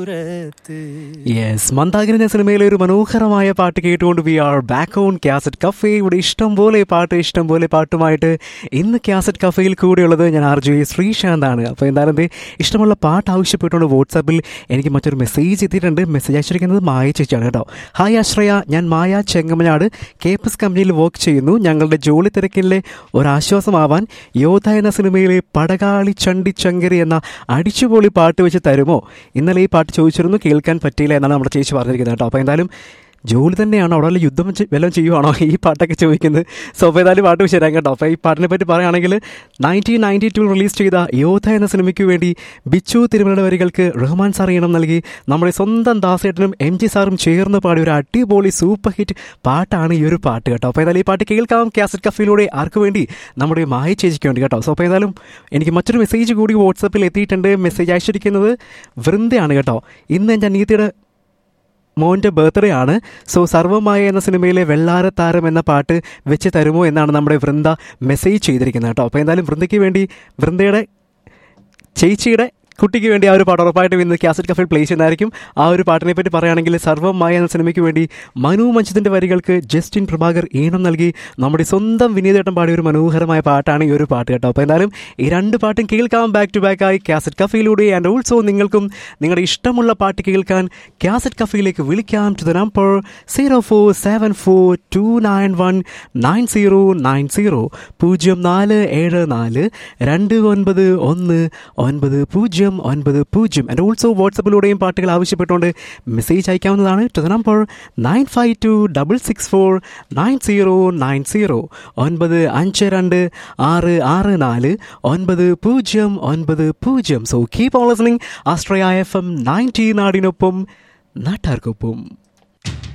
ദൂരത്ത് യെസ് മന്ദാകിനി എന്ന സിനിമയിലെ ഒരു മനോഹരമായ പാട്ട് കേട്ടുകൊണ്ട് we are back on cassette cafe ഇവിടെ ഇഷ്ടം പോലെ പാട്ട് ഇഷ്ടം പോലെ പാട്ടുമായിട്ട് ഇന്ന് ക്യാസറ്റ് കഫേയിൽ കൂടെയുള്ളത് ഞാൻ ആർ ജെ ശ്രീശാന്താണ് അപ്പോൾ എന്തായാലും ദേ ഇഷ്ടമുള്ള പാട്ട് ആവശ്യപ്പെട്ടുകൊണ്ട് വാട്സാപ്പിൽ എനിക്ക് മറ്റൊരു മെസ്സേജ് എത്തിയിട്ടുണ്ട് മെസ്സേജ് അയച്ചിരിക്കുന്നത് മായ ചേച്ചിയാണ് കേട്ടോ ഹായ് ആശ്രയ ഞാൻ മായ ചെങ്ങമനാട് കെ എസ് കമ്പനിയിൽ വർക്ക് ചെയ്യുന്നു ഞങ്ങളുടെ ജോലി തിരക്കിലെ ഒരാശ്വാസമാവാൻ യോധ എന്ന സിനിമയിലെ പടകാളി ചണ്ടി ചങ്കരി എന്ന അടിച്ചുപൊളി പാട്ട് വെച്ച് തരുമോ ഇന്നലെ ഈ പാട്ട് ചോദിച്ചിരുന്നു കേൾക്കാൻ പറ്റിയില്ല എന്നാണ് നമ്മുടെ ചേച്ചി പറഞ്ഞിരിക്കുന്നത് കേട്ടോ അപ്പോൾ എന്തായാലും ജോലി തന്നെയാണോ അവിടെ വല്ല യുദ്ധം ചെ- വല്ലതും ചെയ്യുവാണോ ഈ പാട്ടൊക്കെ ചോദിക്കുന്നത് സോ അപ്പോൾ ഏതായാലും പാട്ട് വെച്ച് തരാം കേട്ടോ അപ്പോൾ ഈ പാട്ടിനെ പറ്റി പറയുകയാണെങ്കിൽ നയൻറ്റീൻ നയൻറ്റി ടു റിലീസ് ചെയ്ത യോധ എന്ന സിനിമയ്ക്ക് വേണ്ടി ബിച്ചു തിരുമലയുടെ വരികൾക്ക് റഹ്മാൻ സാർ ഈണം നൽകി നമ്മുടെ സ്വന്തം ദാസേട്ടനും എം ജി സാറും ചേർന്ന് പാടിയ ഒരു അടിപൊളി സൂപ്പർ ഹിറ്റ് പാട്ടാണ് ഈ ഒരു പാട്ട് കേട്ടോ അപ്പോൾ ഏതായാലും ഈ പാട്ട് കേൾക്കാം കാസറ്റ് കഫയിലൂടെ ആർക്ക് വേണ്ടി നമ്മുടെ മായ ചേച്ചിക്ക് വേണ്ടി കേട്ടോ സോ അപ്പോൾ ഏതായാലും എനിക്ക് മറ്റൊരു മെസ്സേജ് കൂടി വാട്സപ്പിൽ എത്തിയിട്ടുണ്ട് മെസ്സേജ് അയച്ചിരിക്കുന്നത് വൃന്ദയാണ് കേട്ടോ ഇന്ന് എൻ്റെ അനീതിയുടെ മോൻ്റെ ബർത്ത്ഡേ ആണ് സോ സർവമായ എന്ന സിനിമയിലെ വെള്ളാരത്താരം എന്ന പാട്ട് വെച്ച് തരുമോ എന്നാണ് നമ്മുടെ വൃന്ദ മെസ്സേജ് ചെയ്തിരിക്കുന്നത് കേട്ടോ അപ്പോൾ എന്തായാലും വൃന്ദയ്ക്ക് വേണ്ടി വൃന്ദയുടെ ചേച്ചിയുടെ കുട്ടിക്ക് വേണ്ടി ആ ഒരു പാട്ട് ഉറപ്പായിട്ടും ഇന്ന് കാസറ്റ് കഫയിൽ പ്ലേ ചെയ്യുന്നതായിരിക്കും ആ ഒരു പാട്ടിനെ പറ്റി പറയുകയാണെങ്കിൽ സർവമായ എന്ന സിനിമയ്ക്ക് വേണ്ടി മനു മഞ്ചിതിൻ്റെ വരികൾക്ക് ജസ്റ്റിൻ പ്രഭാകർ ഈണം നൽകി നമ്മുടെ സ്വന്തം വിനീതേട്ടൻ പാടിയ ഒരു മനോഹരമായ പാട്ടാണ് ഈ ഒരു പാട്ട് കേട്ടോ അപ്പോൾ എന്തായാലും ഈ രണ്ട് പാട്ടും കേൾക്കാം ബാക്ക് ടു ബാക്ക് ആയി കാസറ്റ് കഫയിലൂടെ ആൻഡ് ഓൾസോ നിങ്ങൾക്കും നിങ്ങളുടെ ഇഷ്ടമുള്ള പാട്ട് കേൾക്കാൻ കാസറ്റ് കഫയിലേക്ക് വിളിക്കാം to the number zero four seven four two nine one nine zero nine zero പൂജ്യം നാല് ഏഴ് നാല് രണ്ട് ഒൻപത് ഒന്ന് ഒൻപത് പൂജ്യം ഒൻപത് പൂജ്യം ആൻഡ് ഓൾസോ വാട്സപ്പിലൂടെയും പാട്ടുകൾ ആവശ്യപ്പെട്ടുകൊണ്ട് മെസ്സേജ് അയക്കാവുന്നതാണ് to the number nine five two double six four nine zero nine zero ഒൻപത് അഞ്ച് രണ്ട് ആറ് ആറ് നാല് ഒൻപത് പൂജ്യം ഒൻപത് പൂജ്യം so keep on listening Ashraya F M ninety നാടിനൊപ്പം നാട്ടാർക്കൊപ്പം